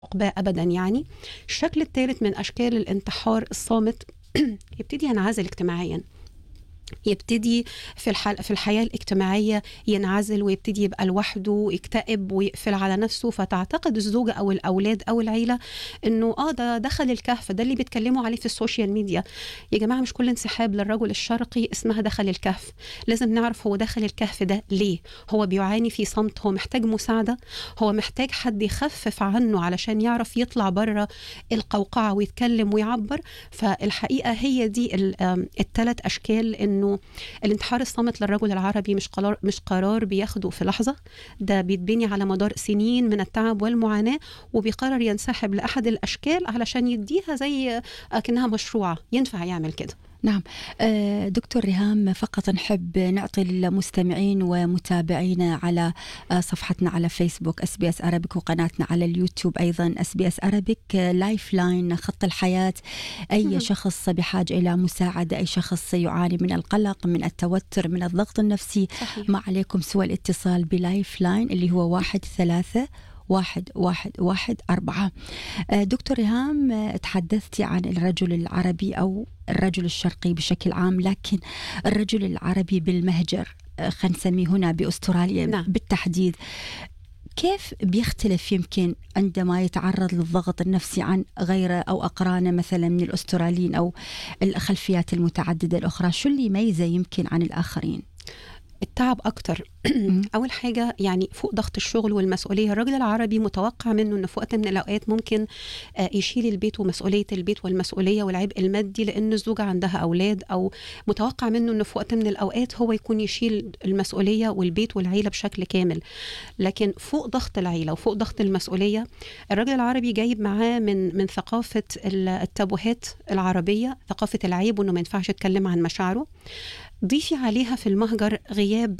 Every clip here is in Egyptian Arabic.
عقباه ابدا يعني الشكل الثالث من اشكال الانتحار الصامت يبتدي ينعزل اجتماعيا يبتدي في الحل... في الحياه الاجتماعيه ينعزل ويبتدي يبقى لوحده ويكتئب ويقفل على نفسه فتعتقد الزوجه او الاولاد او العيله انه اه ده دخل الكهف ده اللي بيتكلموا عليه في السوشيال ميديا يا جماعه مش كل انسحاب للرجل الشرقي اسمها دخل الكهف لازم نعرف هو دخل الكهف ده ليه هو بيعاني في صمت هو محتاج مساعده هو محتاج حد يخفف عنه علشان يعرف يطلع بره القوقعه ويتكلم ويعبر فالحقيقه هي دي الثلاث اشكال انه الانتحار الصامت للرجل العربي مش قرار مش قرار بياخده في لحظه ده بيتبني على مدار سنين من التعب والمعاناه وبيقرر ينسحب لاحد الاشكال علشان يديها زي كانها مشروعه ينفع يعمل كده نعم دكتور ريهام فقط نحب نعطي المستمعين ومتابعينا على صفحتنا على فيسبوك اس بي اس ارابيك وقناتنا على اليوتيوب ايضا اس بي اس ارابيك لايف لاين خط الحياه اي شخص بحاجه الى مساعده اي شخص يعاني من القلق من التوتر من الضغط النفسي صحيح. ما عليكم سوى الاتصال بلايف لاين اللي هو واحد ثلاثة واحد واحد واحد أربعة دكتور ريهام تحدثتي عن الرجل العربي أو الرجل الشرقي بشكل عام لكن الرجل العربي بالمهجر خلينا نسميه هنا بأستراليا نعم. بالتحديد كيف بيختلف يمكن عندما يتعرض للضغط النفسي عن غيره أو أقرانه مثلا من الأستراليين أو الخلفيات المتعددة الأخرى شو اللي يميزه يمكن عن الآخرين؟ التعب اكتر اول حاجه يعني فوق ضغط الشغل والمسؤوليه الراجل العربي متوقع منه انه في وقت من الاوقات ممكن يشيل البيت ومسؤوليه البيت والمسؤوليه والعبء المادي لان الزوجه عندها اولاد او متوقع منه انه في وقت من الاوقات هو يكون يشيل المسؤوليه والبيت والعيله بشكل كامل لكن فوق ضغط العيله وفوق ضغط المسؤوليه الراجل العربي جايب معاه من من ثقافه التابوهات العربيه ثقافه العيب وانه ما ينفعش يتكلم عن مشاعره ضيفي عليها في المهجر غياب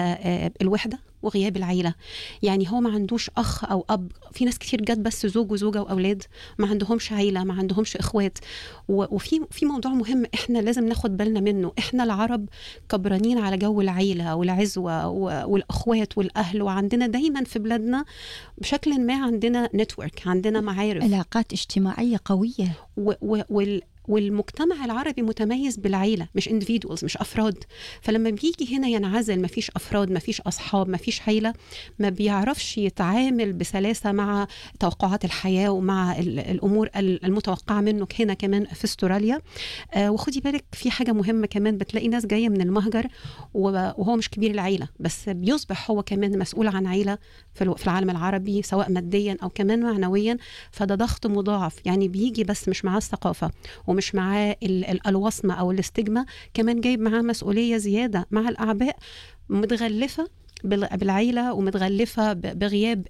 الوحده وغياب العيلة يعني هو ما عندوش أخ أو أب في ناس كتير جت بس زوج وزوجة وأولاد ما عندهمش عيلة ما عندهمش إخوات وفي في موضوع مهم إحنا لازم ناخد بالنا منه إحنا العرب كبرانين على جو العيلة والعزوة والأخوات والأهل وعندنا دايما في بلادنا بشكل ما عندنا نتورك عندنا معارف علاقات اجتماعية قوية وال والمجتمع العربي متميز بالعيله مش individuals مش افراد فلما بيجي هنا ينعزل مفيش افراد مفيش اصحاب مفيش عيله ما بيعرفش يتعامل بسلاسه مع توقعات الحياه ومع الامور المتوقعه منه هنا كمان في استراليا آه وخدي بالك في حاجه مهمه كمان بتلاقي ناس جايه من المهجر وهو مش كبير العيله بس بيصبح هو كمان مسؤول عن عيله في العالم العربي سواء ماديا او كمان معنويا فده ضغط مضاعف يعني بيجي بس مش معاه الثقافه ومش معاه الوصمه او الاستجمة كمان جايب معاه مسؤوليه زياده مع الاعباء متغلفه بالعيله ومتغلفه بغياب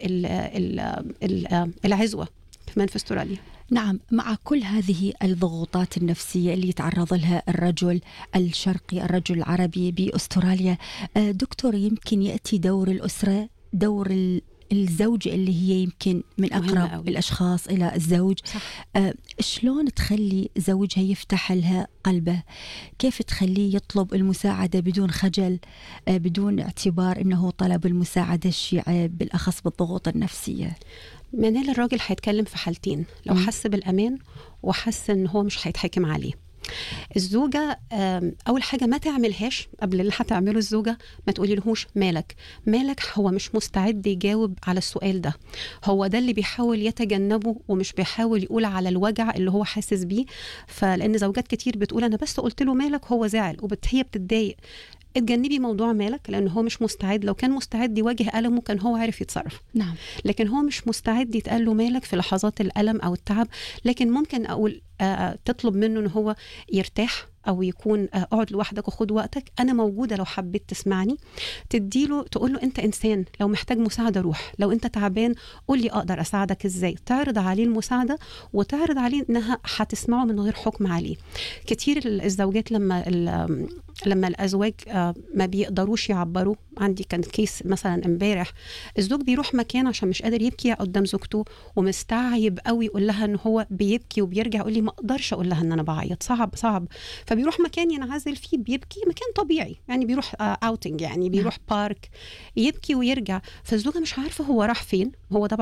العزوه كمان في استراليا نعم مع كل هذه الضغوطات النفسية اللي يتعرض لها الرجل الشرقي الرجل العربي بأستراليا دكتور يمكن يأتي دور الأسرة دور الزوجة اللي هي يمكن من أقرب الأشخاص إلى الزوج صح. آه شلون تخلي زوجها يفتح لها قلبه كيف تخليه يطلب المساعدة بدون خجل آه بدون اعتبار أنه طلب المساعدة شيء عيب بالأخص بالضغوط النفسية منال الراجل هيتكلم في حالتين لو م. حس بالأمان وحس أن هو مش هيتحكم عليه الزوجة أول حاجة ما تعملهاش قبل اللي هتعمله الزوجة ما تقولي لهوش مالك مالك هو مش مستعد يجاوب على السؤال ده هو ده اللي بيحاول يتجنبه ومش بيحاول يقول على الوجع اللي هو حاسس بيه فلأن زوجات كتير بتقول أنا بس قلت له مالك هو زعل وهي بتتضايق اتجنبي موضوع مالك لان هو مش مستعد لو كان مستعد يواجه المه كان هو عارف يتصرف نعم لكن هو مش مستعد يتقال له مالك في لحظات الالم او التعب لكن ممكن اقول آه تطلب منه ان هو يرتاح او يكون اقعد لوحدك وخد وقتك انا موجوده لو حبيت تسمعني تديله تقول له انت انسان لو محتاج مساعده روح لو انت تعبان قول لي اقدر اساعدك ازاي تعرض عليه المساعده وتعرض عليه انها هتسمعه من غير حكم عليه كتير الزوجات لما لما الازواج ما بيقدروش يعبروا عندي كان كيس مثلا امبارح الزوج بيروح مكان عشان مش قادر يبكي قدام زوجته ومستعيب قوي يقول لها ان هو بيبكي وبيرجع يقول لي ما اقدرش اقول لها ان انا بعيط صعب صعب فبيروح مكان ينعزل فيه بيبكي مكان طبيعي يعني بيروح اوتنج يعني بيروح بارك يبكي ويرجع فالزوجه مش عارفه هو راح فين هو طبعا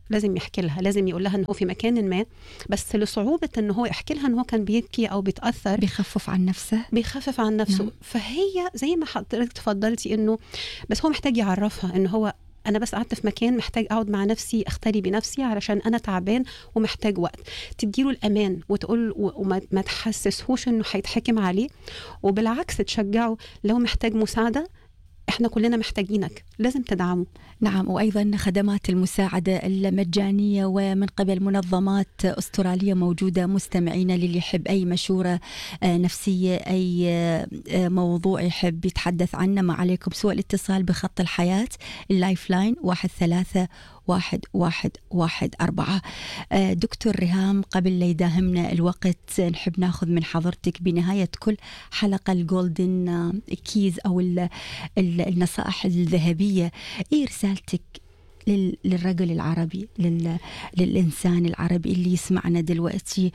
لازم يحكي لها لازم يقول لها ان هو في مكان ما بس لصعوبه ان هو يحكي لها ان هو كان بيبكي او بيتاثر بيخفف عن نفسه بيخفف عن نفسه نعم. فهي زي ما حضرتك تفضلتي انه بس هو محتاج يعرفها ان هو انا بس قعدت في مكان محتاج اقعد مع نفسي اختلي بنفسي علشان انا تعبان ومحتاج وقت تديله الامان وتقول و- وما ما تحسسهوش انه هيتحكم عليه وبالعكس تشجعه لو محتاج مساعده احنا كلنا محتاجينك لازم تدعمه نعم وأيضا خدمات المساعدة المجانية ومن قبل منظمات أسترالية موجودة مستمعين للي يحب أي مشورة آه، نفسية أي آه، آه، موضوع يحب يتحدث عنه ما عليكم سوى الاتصال بخط الحياة اللايف لاين واحد ثلاثة واحد واحد واحد أربعة آه، دكتور ريهام قبل لا يداهمنا الوقت نحب ناخذ من حضرتك بنهاية كل حلقة الجولدن آه، كيز أو ال- ال- النصائح الذهبية ايه رسالتك لل- للرجل العربي لل... للإنسان العربي اللي يسمعنا دلوقتي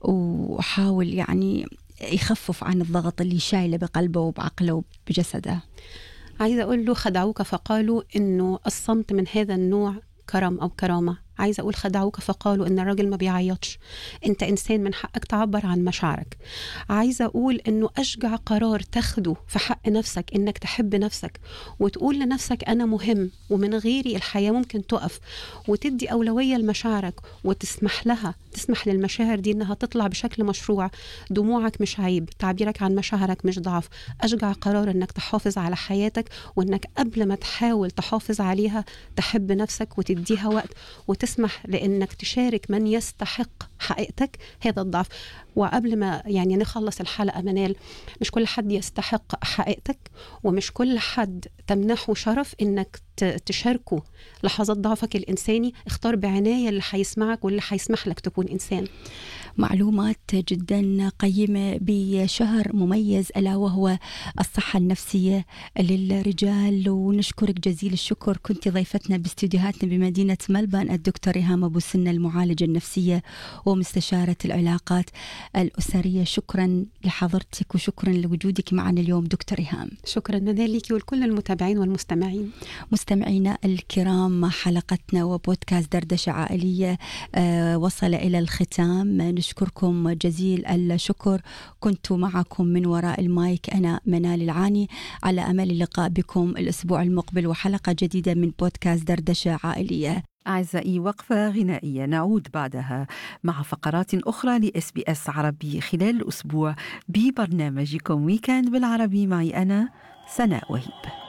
وحاول يعني يخفف عن الضغط اللي شايله بقلبه وبعقله وبجسده عايزه اقول له خدعوك فقالوا انه الصمت من هذا النوع كرم او كرامه عايزه اقول خدعوك فقالوا ان الراجل ما بيعيطش انت انسان من حقك تعبر عن مشاعرك عايزه اقول انه اشجع قرار تاخده في حق نفسك انك تحب نفسك وتقول لنفسك انا مهم ومن غيري الحياه ممكن تقف وتدي اولويه لمشاعرك وتسمح لها تسمح للمشاعر دي انها تطلع بشكل مشروع دموعك مش عيب تعبيرك عن مشاعرك مش ضعف اشجع قرار انك تحافظ على حياتك وانك قبل ما تحاول تحافظ عليها تحب نفسك وتديها وقت وتسمح لانك تشارك من يستحق حقيقتك هذا الضعف وقبل ما يعني نخلص الحلقه منال مش كل حد يستحق حقيقتك ومش كل حد تمنحه شرف انك ت- تشاركه لحظات ضعفك الانساني اختار بعنايه اللي هيسمعك واللي هيسمح لك تكون انسان معلومات جدا قيمة بشهر مميز ألا وهو الصحة النفسية للرجال ونشكرك جزيل الشكر كنت ضيفتنا باستديوهاتنا بمدينة ملبان الدكتور ريهام أبو سنة المعالجة النفسية ومستشارة العلاقات الأسرية شكرا لحضرتك وشكرا لوجودك معنا اليوم دكتور ريهام شكرا منال ليكي ولكل المتابعين والمستمعين مستمعينا الكرام حلقتنا وبودكاست دردشة عائلية آه، وصل إلى الختام نشكركم جزيل الشكر كنت معكم من وراء المايك أنا منال العاني على أمل اللقاء بكم الأسبوع المقبل وحلقة جديدة من بودكاست دردشة عائلية أعزائي وقفة غنائية نعود بعدها مع فقرات أخرى لإس بي إس عربي خلال الأسبوع ببرنامجكم ويكند بالعربي معي أنا سناء وهيب